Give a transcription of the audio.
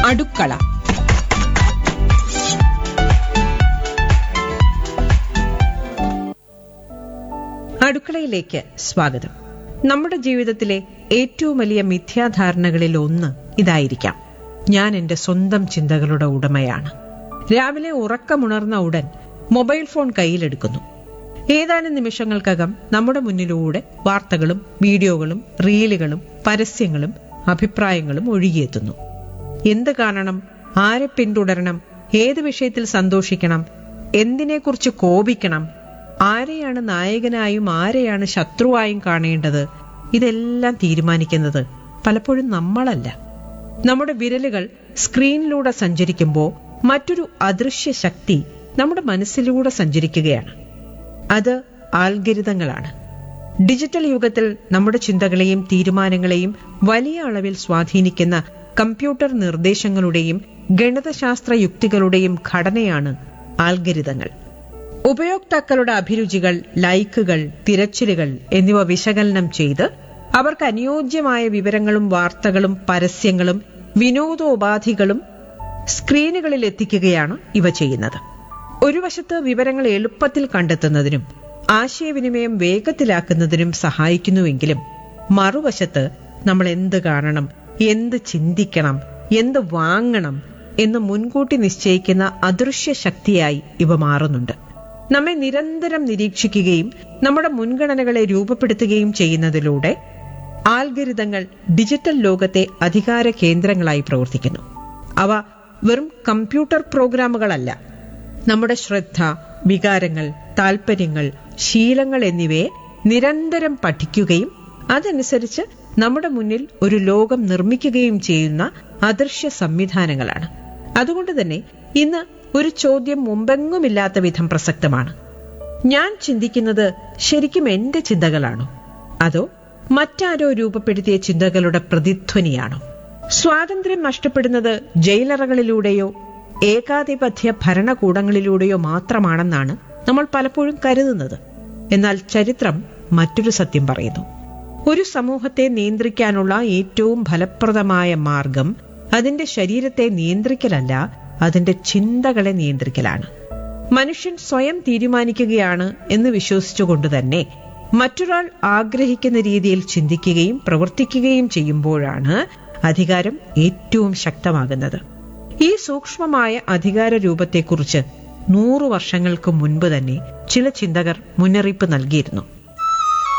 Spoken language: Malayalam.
അടുക്കള അടുക്കളയിലേക്ക് സ്വാഗതം നമ്മുടെ ജീവിതത്തിലെ ഏറ്റവും വലിയ മിഥ്യാധാരണകളിൽ ഒന്ന് ഇതായിരിക്കാം ഞാൻ എന്റെ സ്വന്തം ചിന്തകളുടെ ഉടമയാണ് രാവിലെ ഉറക്കമുണർന്ന ഉടൻ മൊബൈൽ ഫോൺ കയ്യിലെടുക്കുന്നു ഏതാനും നിമിഷങ്ങൾക്കകം നമ്മുടെ മുന്നിലൂടെ വാർത്തകളും വീഡിയോകളും റീലുകളും പരസ്യങ്ങളും അഭിപ്രായങ്ങളും ഒഴുകിയെത്തുന്നു എന്ത് കാണണം ആരെ പിന്തുടരണം ഏത് വിഷയത്തിൽ സന്തോഷിക്കണം എന്തിനെക്കുറിച്ച് കോപിക്കണം ആരെയാണ് നായകനായും ആരെയാണ് ശത്രുവായും കാണേണ്ടത് ഇതെല്ലാം തീരുമാനിക്കുന്നത് പലപ്പോഴും നമ്മളല്ല നമ്മുടെ വിരലുകൾ സ്ക്രീനിലൂടെ സഞ്ചരിക്കുമ്പോൾ മറ്റൊരു അദൃശ്യ ശക്തി നമ്മുടെ മനസ്സിലൂടെ സഞ്ചരിക്കുകയാണ് അത് ആൽഗരിതങ്ങളാണ് ഡിജിറ്റൽ യുഗത്തിൽ നമ്മുടെ ചിന്തകളെയും തീരുമാനങ്ങളെയും വലിയ അളവിൽ സ്വാധീനിക്കുന്ന കമ്പ്യൂട്ടർ നിർദ്ദേശങ്ങളുടെയും ഗണിതശാസ്ത്ര യുക്തികളുടെയും ഘടനയാണ് ആൽഗരിതങ്ങൾ ഉപയോക്താക്കളുടെ അഭിരുചികൾ ലൈക്കുകൾ തിരച്ചിലുകൾ എന്നിവ വിശകലനം ചെയ്ത് അവർക്ക് അനുയോജ്യമായ വിവരങ്ങളും വാർത്തകളും പരസ്യങ്ങളും വിനോദോപാധികളും സ്ക്രീനുകളിൽ എത്തിക്കുകയാണ് ഇവ ചെയ്യുന്നത് ഒരു വശത്ത് വിവരങ്ങൾ എളുപ്പത്തിൽ കണ്ടെത്തുന്നതിനും ആശയവിനിമയം വേഗത്തിലാക്കുന്നതിനും സഹായിക്കുന്നുവെങ്കിലും മറുവശത്ത് നമ്മൾ എന്ത് കാണണം എന്ത് ചിന്തിക്കണം എന്ത് വാങ്ങണം എന്ന് മുൻകൂട്ടി നിശ്ചയിക്കുന്ന അദൃശ്യ ശക്തിയായി ഇവ മാറുന്നുണ്ട് നമ്മെ നിരന്തരം നിരീക്ഷിക്കുകയും നമ്മുടെ മുൻഗണനകളെ രൂപപ്പെടുത്തുകയും ചെയ്യുന്നതിലൂടെ ആൽഗരിതങ്ങൾ ഡിജിറ്റൽ ലോകത്തെ അധികാര കേന്ദ്രങ്ങളായി പ്രവർത്തിക്കുന്നു അവ വെറും കമ്പ്യൂട്ടർ പ്രോഗ്രാമുകളല്ല നമ്മുടെ ശ്രദ്ധ വികാരങ്ങൾ താൽപ്പര്യങ്ങൾ ശീലങ്ങൾ എന്നിവയെ നിരന്തരം പഠിക്കുകയും അതനുസരിച്ച് നമ്മുടെ മുന്നിൽ ഒരു ലോകം നിർമ്മിക്കുകയും ചെയ്യുന്ന അദൃശ്യ സംവിധാനങ്ങളാണ് അതുകൊണ്ട് തന്നെ ഇന്ന് ഒരു ചോദ്യം മുമ്പെങ്ങുമില്ലാത്ത വിധം പ്രസക്തമാണ് ഞാൻ ചിന്തിക്കുന്നത് ശരിക്കും എന്റെ ചിന്തകളാണോ അതോ മറ്റാരോ രൂപപ്പെടുത്തിയ ചിന്തകളുടെ പ്രതിധ്വനിയാണോ സ്വാതന്ത്ര്യം നഷ്ടപ്പെടുന്നത് ജയിലറകളിലൂടെയോ ഏകാധിപത്യ ഭരണകൂടങ്ങളിലൂടെയോ മാത്രമാണെന്നാണ് നമ്മൾ പലപ്പോഴും കരുതുന്നത് എന്നാൽ ചരിത്രം മറ്റൊരു സത്യം പറയുന്നു ഒരു സമൂഹത്തെ നിയന്ത്രിക്കാനുള്ള ഏറ്റവും ഫലപ്രദമായ മാർഗം അതിന്റെ ശരീരത്തെ നിയന്ത്രിക്കലല്ല അതിന്റെ ചിന്തകളെ നിയന്ത്രിക്കലാണ് മനുഷ്യൻ സ്വയം തീരുമാനിക്കുകയാണ് എന്ന് വിശ്വസിച്ചുകൊണ്ട് തന്നെ മറ്റൊരാൾ ആഗ്രഹിക്കുന്ന രീതിയിൽ ചിന്തിക്കുകയും പ്രവർത്തിക്കുകയും ചെയ്യുമ്പോഴാണ് അധികാരം ഏറ്റവും ശക്തമാകുന്നത് ഈ സൂക്ഷ്മമായ അധികാര രൂപത്തെക്കുറിച്ച് നൂറു വർഷങ്ങൾക്ക് മുൻപ് തന്നെ ചില ചിന്തകർ മുന്നറിയിപ്പ് നൽകിയിരുന്നു